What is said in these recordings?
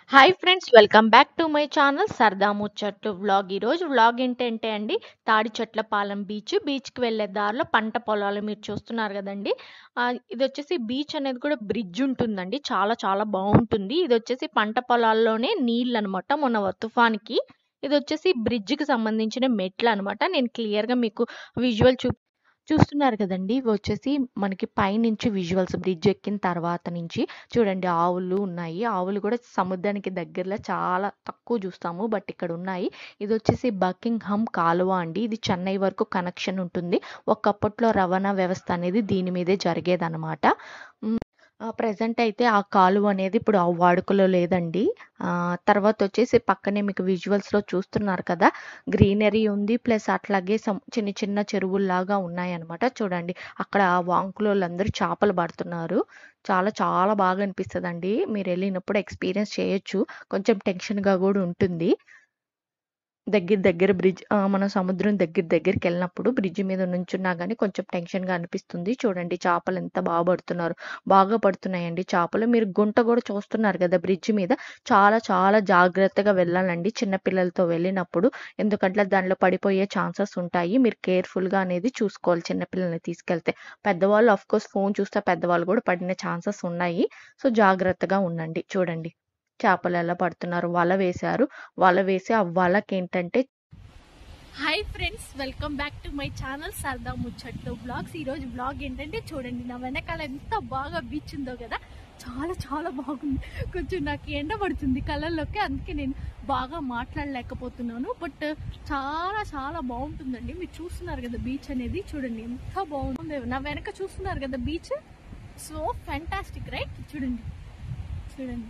Hi friends welcome back to my channel సరదా ముచ్చట్లు vlog ఈరోజు వ్లాగ్ ఏంటంటే అండి తాడి చెట్లపాలెం బీచ్ బీచ్కి వెళ్ళే దారిలో పంట పొలాలు మీరు చూస్తున్నారు కదండి ఆ, ఇది వచ్చేసి బీచ్ అనేది కూడా బ్రిడ్జ్ ఉంటుందండి చాలా చాలా బాగుంటుంది ఇది వచ్చేసి పంట పొలాల్లోనే నీళ్ళు అనమాట మొన్న తుఫాన్కి ఇది వచ్చేసి బ్రిడ్జ్కి సంబంధించిన మెట్లు అనమాట నేను క్లియర్గా మీకు విజువల్ చూ చూస్తున్నారు కదండి ఇవి వచ్చేసి మనకి పైనుంచి విజువల్స్ బ్రిడ్జ్ ఎక్కిన తర్వాత నుంచి చూడండి ఆవులు ఉన్నాయి ఆవులు కూడా సముద్రానికి దగ్గరలో చాలా తక్కువ చూస్తాము బట్ ఇక్కడ ఉన్నాయి ఇది వచ్చేసి బకింగ్హమ్ కాలువ అండి ఇది చెన్నై వరకు కనెక్షన్ ఉంటుంది ఒకప్పట్లో రవాణా వ్యవస్థ అనేది దీని మీదే జరిగేదన్నమాట ప్రజెంట్ అయితే ఆ కాలువ అనేది ఇప్పుడు ఆ వాడుకలో లేదండి ఆ, తర్వాత వచ్చేసి పక్కనే మీకు విజువల్స్లో చూస్తున్నారు కదా గ్రీనరీ ఉంది ప్లస్ అట్లాగే some చిన్న చిన్న చెరువుల్లాగా ఉన్నాయన్నమాట చూడండి అక్కడ ఆ వాంకులో వాళ్ళందరూ చేపలు పడుతున్నారు చాలా చాలా బాగా అనిపిస్తుందండి మీరు వెళ్ళినప్పుడు ఎక్స్పీరియన్స్ చేయొచ్చు కొంచెం టెన్షన్గా కూడా ఉంటుంది దగ్గర దగ్గర బ్రిడ్జ్ మనం సముద్రం దగ్గర దగ్గరికి వెళ్ళినప్పుడు బ్రిడ్జ్ మీద నుంచున్నా కానీ కొంచెం టెన్షన్గా అనిపిస్తుంది చూడండి చేపలు ఎంత బాగా పడుతున్నారు బాగా పడుతున్నాయండి చేపలు మీరు గుంట కూడా చూస్తున్నారు కదా బ్రిడ్జ్ మీద చాలా చాలా జాగ్రత్తగా వెళ్ళాలండి చిన్న పిల్లలతో వెళ్ళినప్పుడు ఎందుకంటే దానిలో పడిపోయే ఛాన్సెస్ ఉంటాయి మీరు కేర్ఫుల్గా అనేది చూసుకోవాలి చిన్న పిల్లల్ని తీసుకెళ్తే పెద్దవాళ్ళు అఫ్ కోర్స్ ఫోన్ చూస్తే పెద్దవాళ్ళు కూడా పడిన ఛాన్సెస్ ఉన్నాయి సో జాగ్రత్తగా ఉండండి చూడండి చేపలు ఎలా పడుతున్నారు వల వేశారు వల వేసి ఆ వలకి ఏంటంటే hi friends welcome back to my channel సరదా ముచ్చట్లు బ్లాగ్స్ ఈరోజు బ్లాగ్ ఏంటంటే చూడండి నా వెనకాల ఎంత బాగా బీచ్ ఉందో కదా చాలా చాలా బాగుంది కొంచెం నాకు ఎండ పడుతుంది కళ్ళల్లోకి అందుకే నేను బాగా మాట్లాడలేకపోతున్నాను బట్ చాలా చాలా బాగుంటుందండి మీరు చూస్తున్నారు కదా బీచ్ అనేది చూడండి ఎంత బాగుంది నా వెనక చూస్తున్నారు కదా బీచ్ సో ఫ్యాంటాస్టిక్ రైట్ చూడండి చూడండి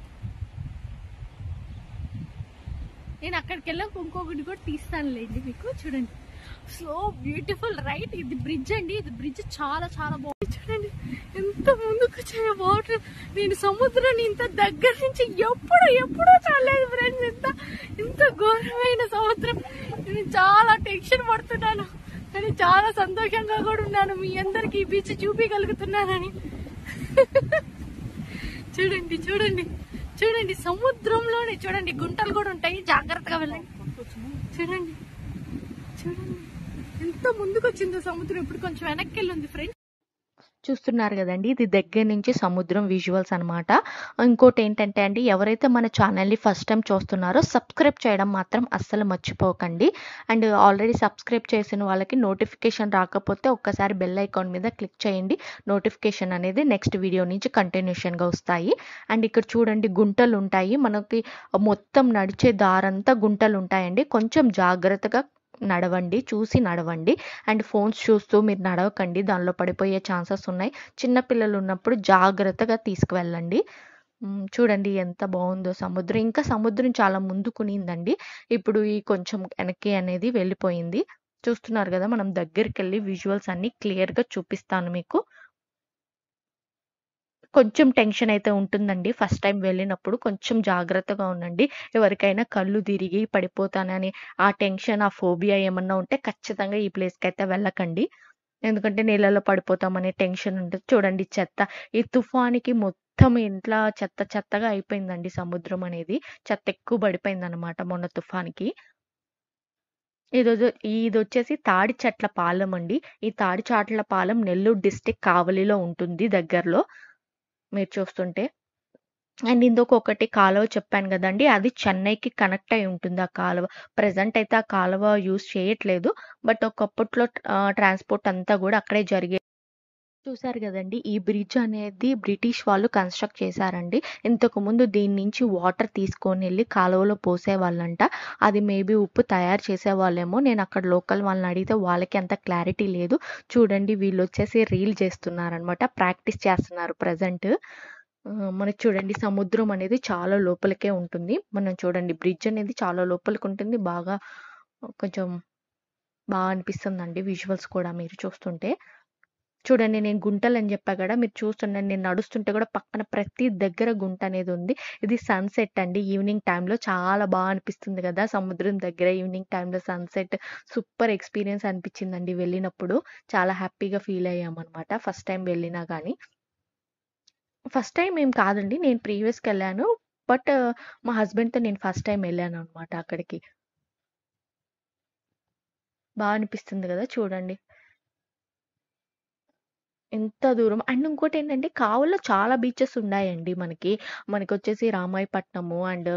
నేను అక్కడికి వెళ్ళాక ఇంకొకటి కూడా తీస్తానులేండి మీకు చూడండి సో బ్యూటిఫుల్ రైట్ ఇది బ్రిడ్జ్ అండి ఇది బ్రిడ్జ్ చాలా చాలా బాగుంది చూడండి ఎంత ముందుకు వచ్చాయో వాటర్ నేను సముద్రాన్ని ఇంత దగ్గర నుంచి ఎప్పుడు ఎప్పుడూ చూడలేదు ఫ్రెండ్స్ ఇంత ఇంత ఘోరమైన సముద్రం నేను చాలా టెన్షన్ పడుతున్నాను కానీ చాలా సంతోషంగా కూడా ఉన్నాను మీ అందరికి ఈ బీచ్ చూపించగలుగుతున్నానని చూడండి చూడండి చూడండి సముద్రంలోనే చూడండి గుంటలు కూడా ఉంటాయి జాగ్రత్తగా వెళ్ళండి చూడండి చూడండి ఎంత ముందుకు వచ్చిందో సముద్రం ఇప్పుడు కొంచెం వెనక్కి వెళ్ళింది ఫ్రెండ్ చూస్తున్నారు కదండి ఇది దగ్గర నుంచి సముద్రం విజువల్స్ అన్నమాట ఇంకోటి ఏంటంటే అండి ఎవరైతే మన ఛానల్ని ఫస్ట్ టైం చూస్తున్నారో సబ్స్క్రైబ్ చేయడం మాత్రం అస్సలు మర్చిపోకండి అండ్ ఆల్రెడీ సబ్స్క్రైబ్ చేసిన వాళ్ళకి నోటిఫికేషన్ రాకపోతే ఒక్కసారి బెల్ ఐకాన్ మీద క్లిక్ చేయండి నోటిఫికేషన్ అనేది నెక్స్ట్ వీడియో నుంచి కంటిన్యూషన్గా వస్తాయి అండ్ ఇక్కడ చూడండి గుంటలు ఉంటాయి మనకి మొత్తం నడిచే దారంతా గుంటలు ఉంటాయండి కొంచెం జాగ్రత్తగా నడవండి చూసి నడవండి అండ్ ఫోన్స్ చూస్తూ మీరు నడవకండి దానిలో పడిపోయే ఛాన్సెస్ ఉన్నాయి చిన్న పిల్లలు ఉన్నప్పుడు జాగ్రత్తగా తీసుకువెళ్ళండి మ్, చూడండి ఎంత బాగుందో సముద్రం ఇంకా సముద్రం చాలా ముందుకునిందండి ఇప్పుడు ఈ కొంచెం వెనక్కి అనేది వెళ్ళిపోయింది చూస్తున్నారు కదా మనం దగ్గరికి వెళ్ళి విజువల్స్ అన్ని క్లియర్గా చూపిస్తాను మీకు కొంచెం టెన్షన్ అయితే ఉంటుందండి ఫస్ట్ టైం వెళ్ళినప్పుడు కొంచెం జాగ్రత్తగా ఉండండి ఎవరికైనా కళ్ళు తిరిగి పడిపోతానని ఆ టెన్షన్ ఆ ఫోబియా ఏమన్నా ఉంటే ఖచ్చితంగా ఈ ప్లేస్కి అయితే వెళ్ళకండి ఎందుకంటే నీళ్ళలో పడిపోతామనే టెన్షన్ ఉంటుంది చూడండి చెత్త ఈ తుఫానికి మొత్తం ఇంట్లో చెత్త చెత్తగా అయిపోయిందండి సముద్రం అనేది చెత్త ఎక్కువ పడిపోయింది అనమాట మొన్న తుఫానికి ఇది ఇది వచ్చేసి తాడి చెట్ల పాలెం అండి ఈ తాడి చెట్ల పాలెం నెల్లూరు డిస్టిక్ కావలిలో ఉంటుంది దగ్గరలో మీరు చూస్తుంటే అండ్ ఇందుకు ఒకటి కాలువ చెప్పాను కదండి అది చెన్నైకి కనెక్ట్ అయి ఉంటుంది ఆ కాలువ ప్రజెంట్ అయితే ఆ కాలువ యూస్ చేయట్లేదు బట్ ఒకప్పట్లో ట్రాన్స్పోర్ట్ అంతా కూడా అక్కడే జరిగే చూసారు కదండి ఈ బ్రిడ్జ్ అనేది బ్రిటిష్ వాళ్ళు కన్స్ట్రక్ట్ చేశారండి ఇంతకు ముందు దీని నుంచి వాటర్ తీసుకొని వెళ్ళి కాలువలో పోసేవాళ్ళంట అది మేబీ ఉప్పు తయారు చేసేవాళ్ళేమో నేను అక్కడ లోకల్ వాళ్ళని అడిగితే వాళ్ళకి అంత క్లారిటీ లేదు చూడండి వీళ్ళు వచ్చేసి రీల్ చేస్తున్నారనమాట ప్రాక్టీస్ చేస్తున్నారు ప్రజెంట్ మనకి చూడండి సముద్రం అనేది చాలా లోపలికే ఉంటుంది మనం చూడండి బ్రిడ్జ్ అనేది చాలా లోపలికి ఉంటుంది బాగా కొంచెం బాగా అనిపిస్తుందండి విజువల్స్ కూడా మీరు చూస్తుంటే చూడండి నేను గుంటలు అని చెప్పా కదా మీరు చూస్తుండండి నేను నడుస్తుంటే కూడా పక్కన ప్రతి దగ్గర గుంట అనేది ఉంది ఇది సన్సెట్ అండి ఈవినింగ్ టైంలో చాలా బాగా అనిపిస్తుంది కదా సముద్రం దగ్గర ఈవినింగ్ టైంలో సన్సెట్ సూపర్ ఎక్స్పీరియన్స్ అనిపించిందండి వెళ్ళినప్పుడు చాలా హ్యాపీగా ఫీల్ అయ్యామన్నమాట ఫస్ట్ టైం వెళ్ళినా కానీ ఫస్ట్ టైం ఏం కాదండి నేను ప్రీవియస్కి వెళ్ళాను బట్ మా హస్బెండ్‌తో నేను ఫస్ట్ టైమ్ ఎళ్ళాననమాట అక్కడికి. బా అనిపిస్తుంది గదా! చూడండి. ఎంత దూరం అండ్ ఇంకోటేంటంటే కావలిలో చాలా బీచెస్ ఉన్నాయండి మనకి. మనకొచ్చేసి రామాయపట్నము అండ్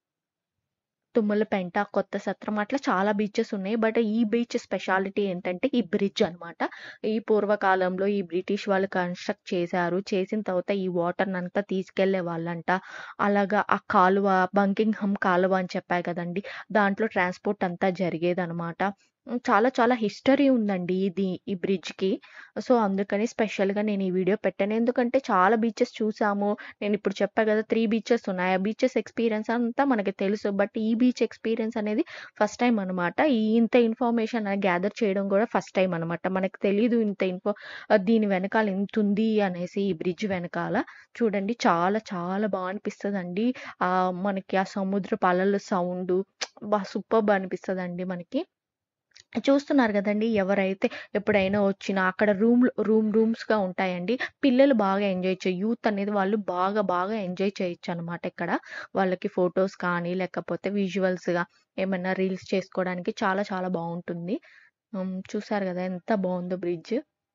తుమ్మలపెంట, కొత్త సత్రం అట్లా చాలా బీచెస్ ఉన్నాయి. బట్ ఈ బీచ్ స్పెషాలిటీ ఏంటంటే ఈ బ్రిడ్జ్ అనమాట. ఈ పూర్వకాలంలో ఈ బ్రిటిష్ వాళ్ళు కన్‌స్ట్రక్ట్ చేశారు. చేసిన తర్వాత ఈ వాటర్‌నంతా తీసుకెళ్ళేవాళ్ళంట. అలాగా ఆ కాలువ బంకింగ్‌హమ్ కాలువ అని చెప్పా కదండీ! దాంట్లో ట్రాన్స్‌పోర్ట్ అంతా జరిగేదనమాట. హ్మ్. చాలా చాలా హిస్టరీ ఉందండి ఇది ఈ బ్రిడ్జ్‌కి. సో, అందుకని స్పెషల్‌గా నేను ఈ వీడియో పెట్టాను. ఎందుకంటే చాలా బీచెస్ చూసాము. నేనిప్పుడు చెప్పా గదా! 3 బీచెస్ ఉన్నాయి. ఆ బీచెస్ ఎక్స్‌పీరియన్స్ అంతా మనకి తెలుసు. బట్ ఈ బీచ్ ఎక్స్‌పీరియన్స్ అనేది ఫస్ట్ టైమ్ అనమాట. ఈ ఇంత ఇన్ఫర్మేషన్ గ్యాదర్ చేయడం గూడా ఫస్ట్ టైమ్ అనమాట. మనకు తెలీదు ఇంత ఇన్ఫో ఆహ్, దీని వెనకాల ఇంతుంది అనేసి ఈ బ్రిడ్జ్ వెనకాల. చూడండి చాలా చాలా బా అనిపిస్తదండి. ఆహ్, మనకి ఆ సముద్రపు అలల సౌండు అబ్బా! సూపర్బ్ అనిపిస్తదండి మనకి. చూస్తున్నారు గదండీ! ఎవరైతే ఎప్పుడైనా వచ్చినా అక్కడ రూమ్‌లు రూమ్ రూమ్స్‌గా ఉంటాయండి. పిల్లలు బాగా ఎంజాయ్ చే యూత్ అనేది వాళ్ళు బాగా బాగా ఎంజాయ్ చేయొచ్చనమాట ఇక్కడ. వాళ్ళకి ఫోటోస్ కానీ, లేకపోతే విజువల్స్‌గా ఏమన్నా రీల్స్ చేసుకోవడానికి చాలా చాలా బావుంటుంది. హ్మ్. చూసారు గదా! ఎంత బావుందో బ్రిడ్జ్.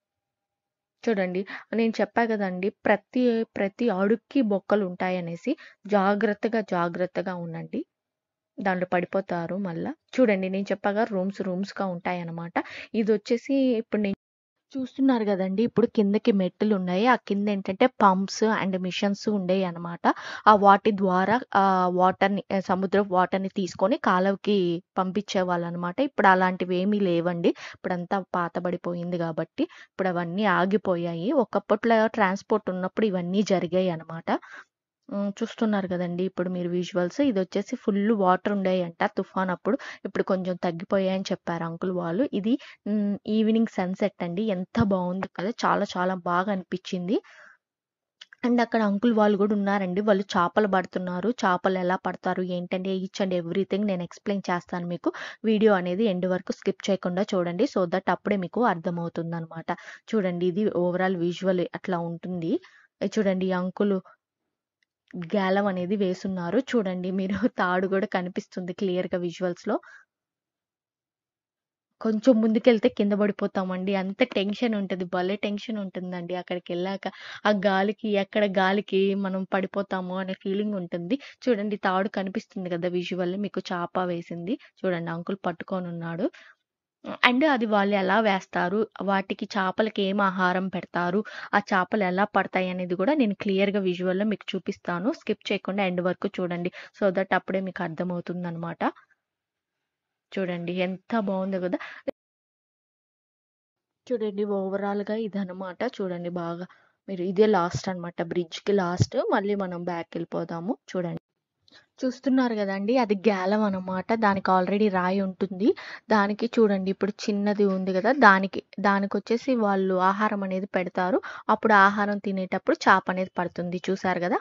చూడండి. నేను చెప్పా గదండీ! ప్రతి ప్రతి అడుక్కి బొక్కలుంటాయనేసి. జాగ్రత్తగా జాగ్రత్తగా ఉండండి. దాంట్లో పడిపోతారు మళ్ళా. చూడండి నేను చెప్పాగా రూమ్స్ రూమ్స్‌గా ఉంటాయనమాట. ఇదొచ్చేసి ఇప్పుడు నేను చూస్తున్నారు గదండీ! ఇప్పుడు కిందకి మెట్టులున్నాయి. ఆ కిందేంటంటే పంప్స్ అండ్ మిషన్స్ ఉండేయనమాట. ఆ వాటి ద్వారా ఆహ్, వాటర్‌ని ఆహ్, సముద్రపు వాటర్‌ని తీసుకొని కాలవకి పంపించేవాళ్ళనమాట. ఇప్పుడు అలాంటివేమీ లేవండి. ఇప్పుడంతా పాతబడిపోయింది గాబట్టి, ఇప్పుడవన్నీ ఆగిపోయాయి. ఒకప్పట్లో ట్రాన్స్‌పోర్ట్ ఉన్నప్పుడు ఇవన్నీ జరిగాయనమాట. హ్మ్. చూస్తున్నారు గదండీ! ఇప్పుడు మీరు విజువల్స్. ఇదొచ్చేసి ఫుల్లు వాటర్ ఉండేయంట తుఫానప్పుడు. ఇప్పుడు కొంచెం తగ్గిపోయాయని చెప్పారు అంకుల్ వాళ్ళు. ఇది హ్మ్. ఈవినింగ్ సన్‌సెట్ అండి. ఎంత బావుంది కదా! చాలా చాలా బాగా అనిపిచ్చింది. అండ్ అక్కడ అంకుల్ వాళ్ళు గూడా ఉన్నారండి. వాళ్ళు చేపలు పడుతున్నారు. చేపలెలా పడతారు, ఏంటంటే ఈచ్ అండ్ ఎవ్రీథింగ్ నేను ఎక్స్‌ప్లెయిన్ చేస్తాను మీకు. వీడియో అనేది ఎండ్ వరకు స్కిప్ చేయకుండా చూడండి. సో దట్ అప్పుడే మీకు అర్థమవుతుందనమాట. చూడండి ఇది ఓవరాల్ విజువల్ అట్లా ఉంటుంది. ఇది చూడండి ఈ అంకులు గ్యాలం అనేది వేసున్నారు. చూడండి మీరు తాడు గూడా కనిపిస్తుంది క్లియర్‌గా విజువల్స్‌లో. కొంచెం ముందుకెళ్తే కింద పడిపోతామండి. అంత టెన్షన్ ఉంటది. భలే టెన్షన్ ఉంటుందండి అక్కడికెళ్ళాక. ఆ గాలికి ఎక్కడ గాలికి మనం పడిపోతామో అనే ఫీలింగ్ ఉంటుంది. చూడండి తాడు కనిపిస్తుంది గదా! విజువల్ మీకు చాప వేసింది. చూడండి అంకుల్ పట్టుకొనున్నాడు. అండ్ అది వాళ్ళు ఎలా వేస్తారు, వాటికి చేపలకి ఏం ఆహారం పెడతారు, ఆ చేపలు ఎలా పడతాయి అనేది గూడా నేను క్లియర్‌గా విజువల్‌లో మీకు చూపిస్తాను. స్కిప్ చేయకుండా ఎండ్ వరకు చూడండి. సో దట్ అప్పుడే మీకు అర్థమవుతుందనమాట. చూడండి ఎంత బావుందో గదా! చూడండి ఓవరాల్‌గా ఇదనమాట. చూడండి బాగా మీరు ఇదే లాస్ట్ అనమాట. బ్రిడ్జ్‌కి లాస్ట్. మళ్ళీ మనం బ్యాక్‌కెళ్ళిపోదాము. చూడండి. చూస్తున్నారు గదండీ! అది గ్యాలం అనమాట. దానికి ఆల్రెడీ రాయి ఉంటుంది. దానికి చూడండి ఇప్పుడు చిన్నది ఉంది గదా! దానికి దానికొచ్చేసి వాళ్ళు ఆహారం అనేది పెడతారు. అప్పుడు ఆహారం తినేటప్పుడు చేప అనేది పడుతుంది. చూసారు గదా!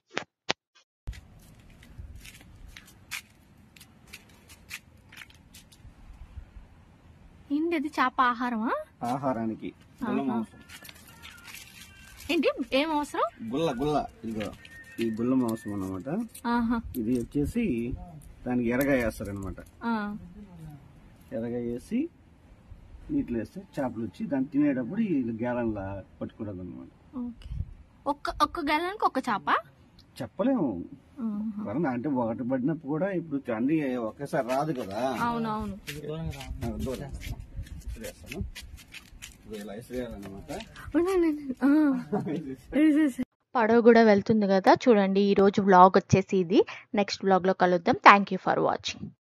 ఏంటి అది చేప ఆహారమా? ఆహారానికి గుల్ల ఆహా. మాంసం ఏంటి ఏం అవసరం? గుల్ల గుల్ల ఇదిగో ఈ గుల్ల మాంసం అన్నమాట ఆహా! ఇది వచ్చేసి దానికి ఎరగా వేస్తారనమాట ఆ! ఎరగా వేసి నీటిలో వేస్తే చేపలు వచ్చి దాన్ని తినేటప్పుడు ఈ గేలంలా పట్టుకోవడం అనమాట ఓకే. ఒక్క ఒక్క గెలానికి ఒక చేప? చెప్పలేము ఆహా! వరద అంటే ఒకటి పడినప్పుడు కూడా ఇప్పుడు అన్ని ఒకేసారి రాదు కదా అవునవును. నాకు దూరం. ఇసిరేస్తాను. ఇప్పుడు ఇలా ఇసిరేయాలన్నమాట ఉండండి. ఆ. వేసేసి. పడవ గూడా వెళ్తుంది గదా! చూడండి ఈరోజు వ్లాగ్ వచ్చేసి ఇది. నెక్స్ట్ వ్లాగ్‌లో కలుద్దాం. Thank you for watching.